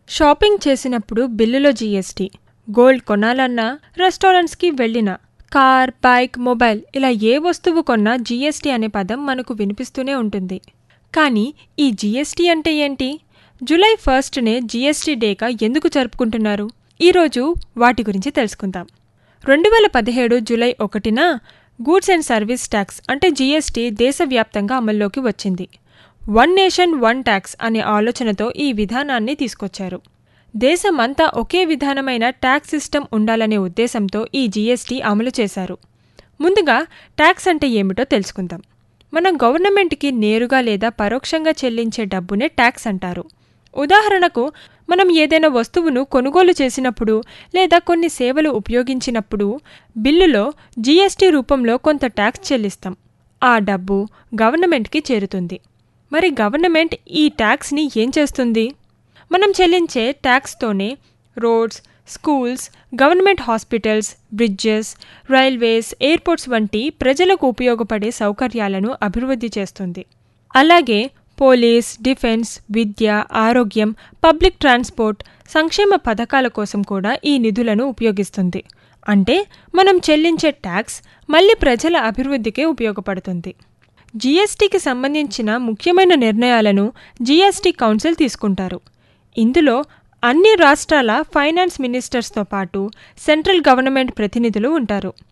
shopping చేసినప్పుడు బిల్లులో GST gold కొనాలన్నా రెస్టారెంట్స్కి వెళ్ళినా కార్ బైక్ మొబైల్ ఇలా ఏ వస్తువు కొన్నా జీఎస్టీ అనే పదం మనకు వినిపిస్తూనే ఉంటుంది కానీ ఈ జీఎస్టీ అంటే ఏంటి జూలై ఫస్ట్నే జీఎస్టీ డేగా ఎందుకు జరుపుకుంటున్నారు ఈరోజు వాటి గురించి తెలుసుకుందాం రెండు వేల పదిహేడు జూలై ఒకటిన గూడ్స్ అండ్ సర్వీస్ ట్యాక్స్ అంటే జీఎస్టీ దేశవ్యాప్తంగా అమల్లోకి వచ్చింది వన్ నేషన్ వన్ ట్యాక్స్ అనే ఆలోచనతో ఈ విధానాన్ని తీసుకొచ్చారు దేశమంతా ఒకే విధానమైన ట్యాక్స్ సిస్టమ్ ఉండాలనే ఉద్దేశంతో ఈ జీఎస్టీ అమలు చేశారు ముందుగా ట్యాక్స్ అంటే ఏమిటో తెలుసుకుందాం మనం గవర్నమెంట్కి నేరుగా లేదా పరోక్షంగా చెల్లించే డబ్బునే ట్యాక్స్ అంటారు ఉదాహరణకు మనం ఏదైనా వస్తువును కొనుగోలు చేసినప్పుడు లేదా కొన్ని సేవలు ఉపయోగించినప్పుడు బిల్లులో జీఎస్టీ రూపంలో కొంత ట్యాక్స్ చెల్లిస్తాం ఆ డబ్బు గవర్నమెంట్కి చేరుతుంది మరి గవర్నమెంట్ ఈ ట్యాక్స్ని ఏం చేస్తుంది మనం చెల్లించే ట్యాక్స్తోనే roads schools government hospitals bridges railways airports వంటి ప్రజలకు ఉపయోగపడే సౌకర్యాలను అభివృద్ధి చేస్తుంది అలాగే పోలీస్ డిఫెన్స్ విద్య ఆరోగ్యం పబ్లిక్ ట్రాన్స్పోర్ట్ సంక్షేమ పథకాల కోసం కూడా ఈ నిధులను ఉపయోగిస్తుంది అంటే మనం చెల్లించే ట్యాక్స్ మళ్ళీ ప్రజల అభివృద్ధికే ఉపయోగపడుతుంది జీఎస్టీకి సంబంధించిన ముఖ్యమైన నిర్ణయాలను జీఎస్టీ కౌన్సిల్ తీసుకుంటారు ఇందులో అన్ని రాష్ట్రాల ఫైనాన్స్ మినిస్టర్స్తో పాటు సెంట్రల్ గవర్నమెంట్ ప్రతినిధులు ఉంటారు